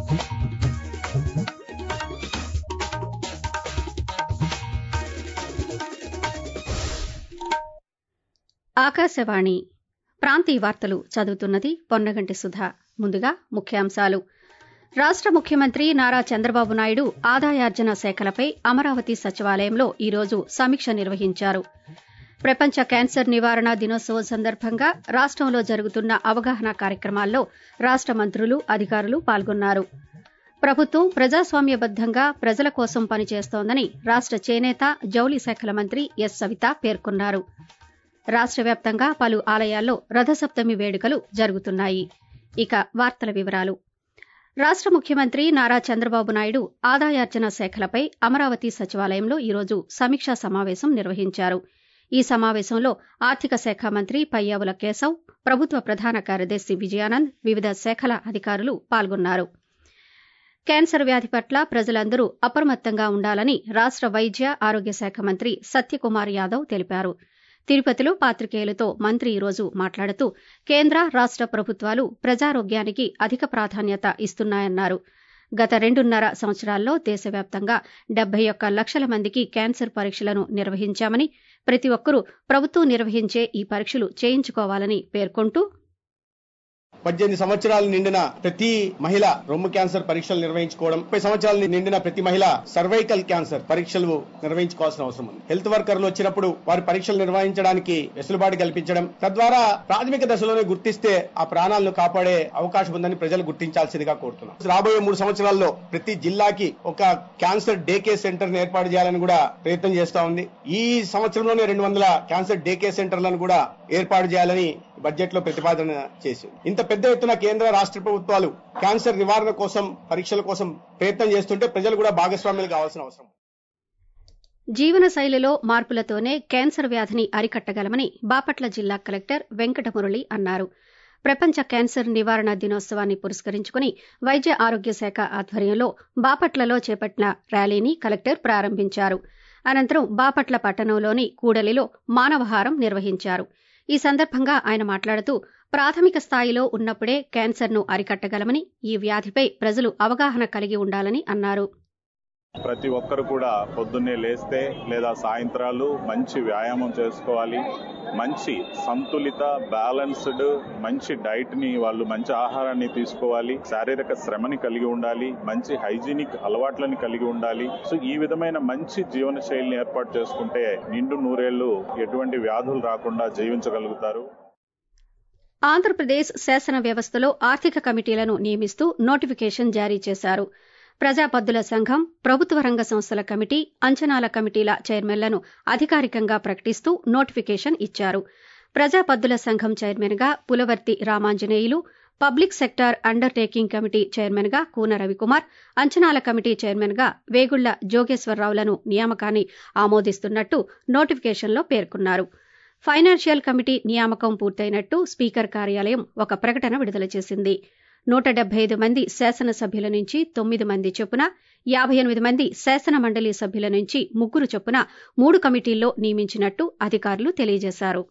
ఆకాశవాణి ప్రాంతీయ వార్తలు చదువుతున్నది పొన్నగంటి సుధా ముందుగా ముఖ్యాంశాలు రాష్ట ముఖ్యమంత్రి నారా చంద్రబాబు నాయుడు ఆదాయార్జన శాఖలపై అమరావతి సచివాలయంలో ఈరోజు సమీక్ష నిర్వహించారు ప్రపంచ క్యాన్సర్ నివారణ దినోత్సవం సందర్భంగా రాష్టంలో జరుగుతున్న అవగాహన కార్యక్రమాల్లో రాష్ట మంత్రులు అధికారులు పాల్గొన్నారు ప్రభుత్వం ప్రజాస్వామ్యబద్దంగా ప్రజల కోసం పనిచేస్తోందని రాష్ట చేనేత జౌళి శాఖల మంత్రి ఎస్ సవిత పేర్కొన్నారు రాష్ట వ్యాప్తంగా పలు ఆలయాల్లో రథసప్తమి వేడుకలు జరుగుతున్నాయి ఇక వార్తల వివరాలు రాష్ట ముఖ్యమంత్రి నారా చంద్రబాబు నాయుడు ఆదాయార్జన శాఖలపై అమరావతి సచివాలయంలో ఈరోజు సమీక్షా సమావేశం నిర్వహించారు ఈ సమావేశంలో ఆర్థిక శాఖ మంత్రి పయ్యావుల కేశవ్ ప్రభుత్వ ప్రధాన కార్యదర్శి విజయానంద్ వివిధ శాఖల అధికారులు పాల్గొన్నారు క్యాన్సర్ వ్యాధి పట్ల ప్రజలందరూ అప్రమత్తంగా ఉండాలని రాష్ట వైద్య ఆరోగ్య శాఖ మంత్రి సత్యకుమార్ యాదవ్ తెలిపారు తిరుపతిలో పాత్రికేయులతో మంత్రి ఈరోజు మాట్లాడుతూ కేంద్ర రాష్ట ప్రభుత్వాలు ప్రజారోగ్యానికి అధిక ప్రాధాన్యత ఇస్తున్నాయన్నారు గత రెండున్నర సంవత్సరాల్లో దేశవ్యాప్తంగా డెబ్బై ఒక్క లక్షల మందికి క్యాన్సర్ పరీక్షలను నిర్వహించామని ప్రతి ఒక్కరూ ప్రభుత్వం నిర్వహించే ఈ పరీక్షలు చేయించుకోవాలని పేర్కొంటూ పద్దెనిమిది సంవత్సరాలు నిండిన ప్రతి మహిళ రొమ్ము క్యాన్సర్ పరీక్షలు నిర్వహించుకోవడం ముప్పై సంవత్సరాలు నిండిన ప్రతి మహిళ సర్వైకల్ క్యాన్సర్ పరీక్షలు నిర్వహించుకోవాల్సిన అవసరం ఉంది హెల్త్ వర్కర్లు వచ్చినప్పుడు వారి పరీక్షలు నిర్వహించడానికి వెసులుబాటు కల్పించడం తద్వారా ప్రాథమిక దశలోనే గుర్తిస్తే ఆ ప్రాణాలను కాపాడే అవకాశం ఉందని ప్రజలు గుర్తించాల్సిందిగా కోరుతున్నాం రాబోయే మూడు సంవత్సరాల్లో ప్రతి జిల్లాకి ఒక క్యాన్సర్ డే కేర్ సెంటర్ ఏర్పాటు చేయాలని కూడా ప్రయత్నం చేస్తా ఉంది ఈ సంవత్సరంలోనే రెండు వందల క్యాన్సర్ డే కేర్ సెంటర్లను కూడా ఏర్పాటు చేయాలని బడ్జెట్ లో ప్రతిపాదన చేసి ఇంత పెద్ద ఎత్తున కేంద్ర రాష్ట్ర ప్రభుత్వాలు క్యాన్సర్ నివారణ కోసం పరీక్షల కోసం ప్రయత్నం చేస్తుంటే ప్రజలు కూడా భాగస్వామ్యాలు కావాల్సిన అవసరం జీవన శైలిలో మార్పులతోనే క్యాన్సర్ వ్యాధిని అరికట్టగలమని బాపట్ల జిల్లా కలెక్టర్ వెంకటమురళి అన్నారు ప్రపంచ క్యాన్సర్ నివారణ దినోత్సవాన్ని పురస్కరించుకుని వైద్య ఆరోగ్య శాఖ ఆధ్వర్యంలో బాపట్లలో చేపట్టిన ర్యాలీని కలెక్టర్ ప్రారంభించారు అనంతరం బాపట్ల పట్టణంలోని కూడలిలో మానవహారం నిర్వహించారు ఈ సందర్భంగా ఆయన మాట్లాడుతూ ప్రాథమిక స్థాయిలో ఉన్నప్పుడే క్యాన్సర్ను అరికట్టగలమని ఈ వ్యాధిపై ప్రజలు అవగాహన కలిగి ఉండాలని అన్నారు ప్రతి ఒక్కరు కూడా పొద్దున్నే లేస్తే లేదా సాయంత్రాలు మంచి వ్యాయామం చేసుకోవాలి మంచి సంతులిత బ్యాలెన్స్డ్ మంచి డైట్ ని వాళ్ళు మంచి ఆహారాన్ని తీసుకోవాలి శారీరక శ్రమని కలిగి ఉండాలి మంచి హైజీనిక్ అలవాట్లని కలిగి ఉండాలి సో ఈ విధమైన మంచి జీవన శైలిని ఏర్పాటు చేసుకుంటే నిండు నూరేళ్లు ఎటువంటి వ్యాధులు రాకుండా జీవించగలుగుతారు ఆంధ్రప్రదేశ్ శాసన వ్యవస్థలో ఆర్థిక కమిటీలను నియమిస్తూ నోటిఫికేషన్ జారీ చేశారు ప్రజాపద్దుల సంఘం ప్రభుత్వ రంగ సంస్థల కమిటీ అంచనాల కమిటీల చైర్మన్లను అధికారికంగా ప్రకటిస్తూ నోటిఫికేషన్ ఇచ్చారు ప్రజాపద్దుల సంఘం చైర్మన్గా Pulavarthi Ramanjaneyulu public sector undertaking committee చైర్మన్గా కూన రవికుమార్ అంచనాల కమిటీ చైర్మన్గా వేగుళ్ల జోగేశ్వరరావులను నియామకాన్ని ఆమోదిస్తున్నట్టు నోటిఫికేషన్లో పేర్కొన్నారు ఫైనాన్షియల్ కమిటీ నియామకం పూర్తయినట్టు స్పీకర్ కార్యాలయం ఒక ప్రకటన విడుదల చేసింది నూట డెబ్బై ఐదు మంది శాసనసభ్యుల నుంచి తొమ్మిది మంది చొప్పున యాభై ఎనిమిది మంది శాసన మండలి సభ్యుల నుంచి ముగ్గురు చొప్పున మూడు కమిటీల్లో నియమించినట్టు అధికారులు తెలియజేశారు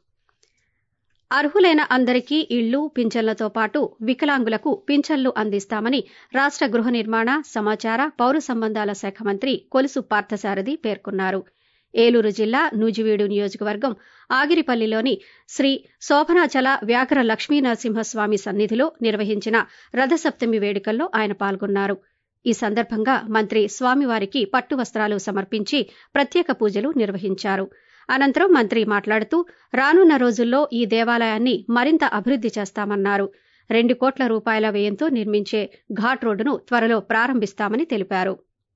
అర్హులైన అందరికీ ఇళ్లు పింఛన్లతో పాటు వికలాంగులకు పింఛన్లు అందిస్తామని రాష్ట గృహ నిర్మాణ సమాచార పౌర సంబంధాల శాఖ మంత్రి కొలుసు పార్థసారథి పేర్కొన్నారు ఏలూరు జిల్లా నూజివీడు నియోజకవర్గం ఆగిరిపల్లిలోని శ్రీ శోభనాచల వ్యాఘ్ర లక్ష్మీ నరసింహస్వామి సన్నిధిలో నిర్వహించిన రథసప్తమి వేడుకల్లో ఆయన పాల్గొన్నారు ఈ సందర్భంగా మంత్రి స్వామివారికి పట్టు వస్త్రాలు సమర్పించి ప్రత్యేక పూజలు నిర్వహించారు అనంతరం మంత్రి మాట్లాడుతూ రానున్న రోజుల్లో ఈ దేవాలయాన్ని మరింత అభివృద్ది చేస్తామన్నారు రెండు కోట్ల రూపాయల వ్యయంతో నిర్మించే ఘాట్ రోడ్డును త్వరలో ప్రారంభిస్తామని తెలిపారు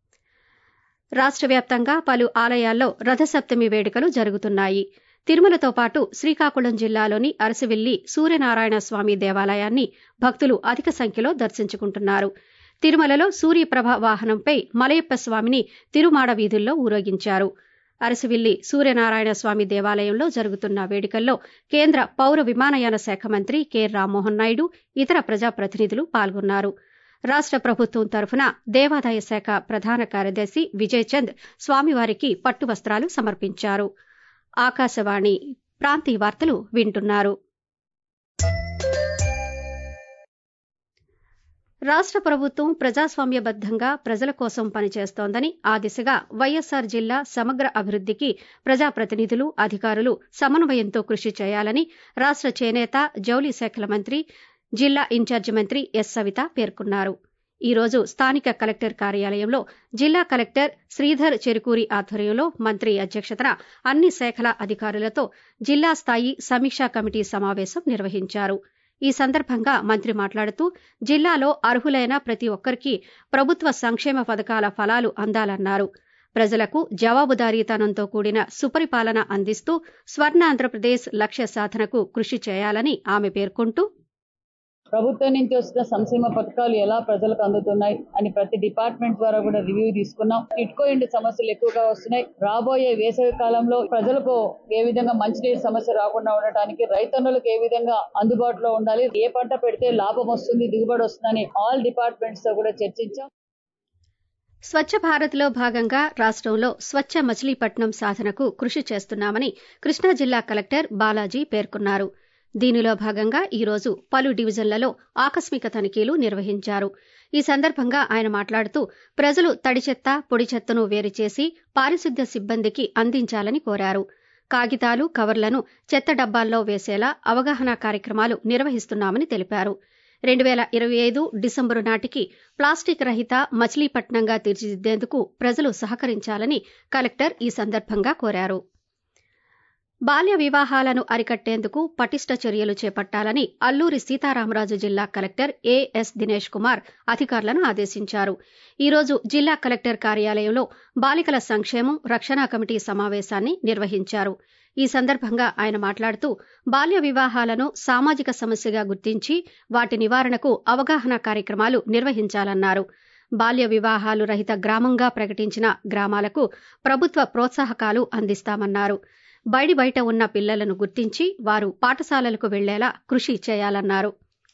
రాష్ట్ర వ్యాప్తంగా పలు ఆలయాల్లో రథసప్తమి వేడుకలు జరుగుతున్నాయి తిరుమలతో పాటు శ్రీకాకుళం జిల్లాలోని అరసివిల్లి సూర్యనారాయణ స్వామి దేవాలయాన్ని భక్తులు అధిక సంఖ్యలో దర్శించుకుంటున్నారు తిరుమలలో సూర్యప్రభ వాహనంపై మలయప్ప స్వామిని తిరుమాడ వీధుల్లో ఊరేగించారు అరసివిల్లి సూర్యనారాయణ స్వామి దేవాలయంలో జరుగుతున్న వేడుకల్లో కేంద్ర పౌర విమానయాన శాఖ మంత్రి కె రామ్మోహన్ నాయుడు ఇతర ప్రజాప్రతినిధులు పాల్గొన్నారు రాష్ట ప్రభుత్వం తరఫున దేవాదాయ శాఖ ప్రధాన కార్యదర్శి విజయ్ చంద్ స్వామివారికి పట్టు వస్త్రాలు సమర్పించారు ఆకాశవాణి ప్రాంతీయ వార్తలు వింటున్నారు రాష్ట్ర ప్రభుత్వం ప్రజాస్వామ్యబద్దంగా ప్రజల కోసం పనిచేస్తోందని ఆ దిశగా వైఎస్సార్ జిల్లా సమగ్ర అభివృద్దికి ప్రజాప్రతినిధులు అధికారులు సమన్వయంతో కృషి చేయాలని రాష్ట్ర చేనేత జౌళి శాఖల మంత్రి జిల్లా ఇన్ఛార్జి మంత్రి ఎస్ సవిత పేర్కొన్నారు ఈ రోజు స్థానిక కలెక్టర్ కార్యాలయంలో జిల్లా కలెక్టర్ శ్రీధర్ చెరుకూరి ఆధ్వర్యంలో మంత్రి అధ్యక్షతన అన్ని శాఖల అధికారులతో జిల్లా స్థాయి సమీక్షా కమిటీ సమావేశం నిర్వహించారు ఈ సందర్భంగా మంత్రి మాట్లాడుతూ జిల్లాలో అర్హులైన ప్రతి ఒక్కరికి ప్రభుత్వ సంక్షేమ పథకాల ఫలాలు అందాలన్నారు ప్రజలకు జవాబుదారీతనంతో కూడిన సుపరిపాలన అందిస్తూ స్వర్ణ ఆంధ్రప్రదేశ్ లక్ష్య సాధనకు కృషి చేయాలని ఆమె పేర్కొంటూ ప్రభుత్వం నుంచి వస్తున్న సంక్షేమ పథకాలు ఎలా ప్రజలకు అందుతున్నాయి అని ప్రతి డిపార్ట్మెంట్ ద్వారా కూడా రివ్యూ తీసుకున్నాం ఇట్కో ఇంటి సమస్యలు ఎక్కువగా వస్తున్నాయి రాబోయే వేసవి కాలంలో ప్రజలకు ఏ విధంగా మంచినీటి సమస్య రాకుండా ఉండటానికి రైతన్నులకు ఏ విధంగా అందుబాటులో ఉండాలి ఏ పంట పెడితే లాభం వస్తుంది దిగుబడి వస్తుందని ఆల్ డిపార్ట్మెంట్స్ తో కూడా చర్చించాం స్వచ్ఛ భారత్లో భాగంగా రాష్ట్రంలో స్వచ్ఛ మచిలీపట్నం సాధనకు కృషి చేస్తున్నామని కృష్ణా జిల్లా కలెక్టర్ బాలాజీ పేర్కొన్నారు దీనిలో భాగంగా ఈరోజు పలు డివిజన్లలో ఆకస్మిక తనిఖీలు నిర్వహించారు ఈ సందర్భంగా ఆయన మాట్లాడుతూ ప్రజలు తడి చెత్త పొడి చెత్తను వేరు చేసి పారిశుద్ధ్య సిబ్బందికి అందించాలని కోరారు కాగితాలు కవర్లను చెత్త డబ్బాల్లో వేసేలా అవగాహన కార్యక్రమాలు నిర్వహిస్తున్నామని తెలిపారు రెండు వేల ఇరవై ఐదు డిసెంబరు నాటికి ప్లాస్టిక్ రహిత మచిలీపట్నంగా తీర్చిదిద్దేందుకు ప్రజలు సహకరించాలని కలెక్టర్ ఈ సందర్భంగా కోరారు బాల్య వివాహాలను అరికట్టేందుకు పటిష్ట చర్యలు చేపట్టాలని అల్లూరి సీతారామరాజు జిల్లా కలెక్టర్ ఏఎస్ దినేష్ కుమార్ అధికారులను ఆదేశించారు ఈరోజు జిల్లా కలెక్టర్ కార్యాలయంలో బాలికల సంక్షేమం రక్షణ కమిటీ సమావేశాన్ని నిర్వహించారు ఈ సందర్భంగా ఆయన మాట్లాడుతూ బాల్య వివాహాలను సామాజిక సమస్యగా గుర్తించి వాటి నివారణకు అవగాహన కార్యక్రమాలు నిర్వహించాలన్నారు బాల్య వివాహాలు రహిత గ్రామంగా ప్రకటించిన గ్రామాలకు ప్రభుత్వ ప్రోత్సాహకాలు అందిస్తామన్నారు బయడి బయట ఉన్న పిల్లలను గుర్తించి వారు పాఠశాలలకు వెళ్లేలా కృషి చేయాలన్నారు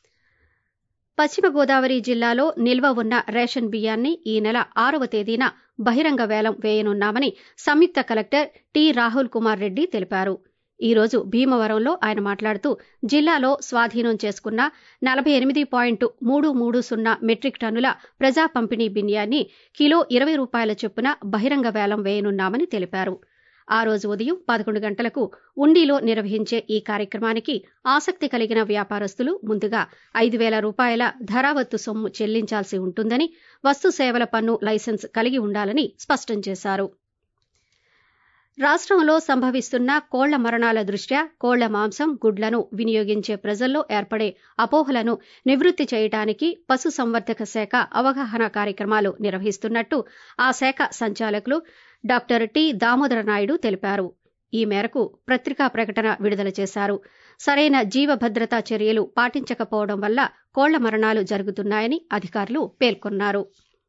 పశ్చిమ గోదావరి జిల్లాలో నిల్వ ఉన్న రేషన్ బియ్యాన్ని ఈ నెల ఆరవ తేదీన బహిరంగ వేలం వేయనున్నామని సంయుక్త కలెక్టర్ టి రాహుల్ కుమార్ రెడ్డి తెలిపారు ఈ రోజు భీమవరంలో ఆయన మాట్లాడుతూ జిల్లాలో స్వాధీనం చేసుకున్న నలభై ఎనిమిది పాయింట్ మూడు మూడు సున్నా మెట్రిక్ టన్నుల ప్రజా పంపిణీ బియ్యాన్ని కిలో ఇరవై రూపాయల చొప్పున బహిరంగ వేలం వేయనున్నామని తెలిపారు ఆ రోజు ఉదయం పదకొండు గంటలకు ఉండిలో నిర్వహించే ఈ కార్యక్రమానికి ఆసక్తి కలిగిన వ్యాపారస్తులు ముందుగా ఐదు వేల రూపాయల ధరావత్తు సొమ్ము చెల్లించాల్సి ఉంటుందని వస్తు సేవల పన్ను లైసెన్స్ కలిగి ఉండాలని స్పష్టం చేశారు రాష్ట్రంలో సంభవిస్తున్న కోళ్ల మరణాల దృష్ట్యా కోళ్ల మాంసం గుడ్లను వినియోగించే ప్రజల్లో ఏర్పడే అపోహలను నివృత్తి చేయడానికి పశుసంవర్ధక శాఖ అవగాహన కార్యక్రమాలు నిర్వహిస్తున్నట్టు ఆ శాఖ సంచాలకులు డాక్టర్ టి దామోదర నాయుడు తెలిపారు ఈ మేరకు పత్రికా ప్రకటన విడుదల చేశారు సరైన జీవ భద్రతా చర్యలు పాటించకపోవడం వల్ల కోళ్ల మరణాలు జరుగుతున్నాయని అధికారులు పేర్కొన్నారు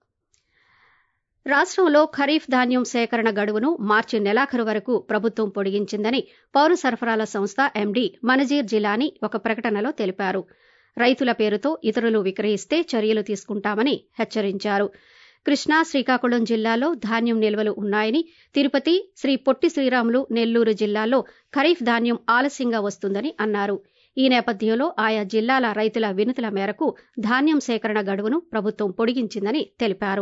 రాష్ట్రంలో ఖరీఫ్ ధాన్యం సేకరణ గడువును మార్చి నెలాఖరు వరకు ప్రభుత్వం పొడిగించిందని పౌర సరఫరాల సంస్థ ఎండీ మనజీర్ జిలానీ ఒక ప్రకటనలో తెలిపారు రైతుల పేరుతో ఇతరులు విక్రయిస్తే చర్యలు తీసుకుంటామని హెచ్చరించారు కృష్ణా శ్రీకాకుళం జిల్లాలో ధాన్యం నిల్వలు ఉన్నాయని తిరుపతి శ్రీ పొట్టి శ్రీరాములు నెల్లూరు జిల్లాల్లో ఖరీఫ్ ధాన్యం ఆలస్యంగా వస్తుందని అన్నారు ఈ నేపథ్యంలో ఆయా జిల్లాల రైతుల వినతుల మేరకు ధాన్యం సేకరణ గడువును ప్రభుత్వం పొడిగించిందని తెలిపారు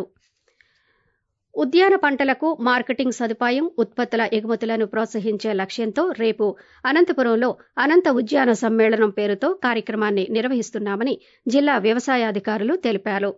ఉద్యాన పంటలకు మార్కెటింగ్ సదుపాయం ఉత్పత్తుల ఎగుమతులను ప్రోత్సహించే లక్ష్యంతో రేపు అనంతపురంలో అనంత ఉద్యాన సమ్మేళనం పేరుతో కార్యక్రమాన్ని నిర్వహిస్తున్నామని జిల్లా వ్యవసాయాధికారులు తెలిపారు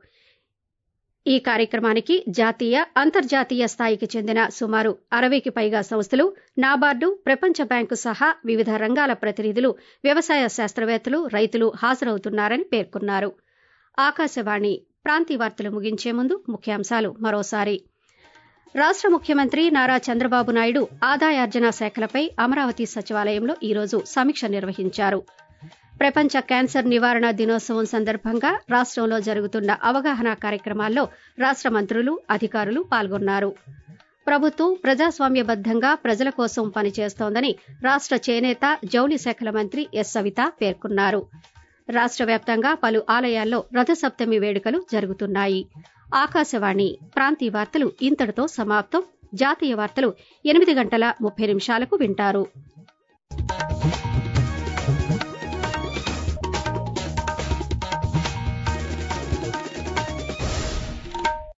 ఈ కార్యక్రమానికి జాతీయ అంతర్జాతీయ స్థాయికి చెందిన సుమారు అరవైకి పైగా సంస్థలు నాబార్డు ప్రపంచ బ్యాంకు సహా వివిధ రంగాల ప్రతినిధులు వ్యవసాయ శాస్త్రవేత్తలు రైతులు హాజరవుతున్నారని పేర్కొన్నారు ఆకాశవాణి ప్రాంతీయ వార్తలు ముగించే ముందు ముఖ్యాంశాలు మరోసారి రాష్ట్ర ముఖ్యమంత్రి నారా చంద్రబాబు నాయుడు ఆదాయార్జన శాఖలపై అమరావతి సచివాలయంలో ఈరోజు సమీక్ష నిర్వహించారు ప్రపంచ క్యాన్సర్ నివారణ దినోత్సవం సందర్భంగా రాష్ట్రంలో జరుగుతున్న అవగాహన కార్యక్రమాల్లో రాష్ట్ర మంత్రులు అధికారులు పాల్గొన్నారు ప్రభుత్వం ప్రజాస్వామ్యబద్దంగా ప్రజల కోసం పనిచేస్తోందని రాష్ట్ర చేనేత జౌళి శాఖల మంత్రి ఎస్ సవిత పేర్కొన్నారు రాష్ట్ర వ్యాప్తంగా పలు ఆలయాల్లో రథసప్తమి వేడుకలు జరుగుతున్నాయి ఆకాశవాణి ప్రాంతీయ వార్తలు ఇంతటితో సమాప్తం జాతీయ వార్తలు ఎనిమిది గంటల ముప్పై నిమిషాలకు వింటారు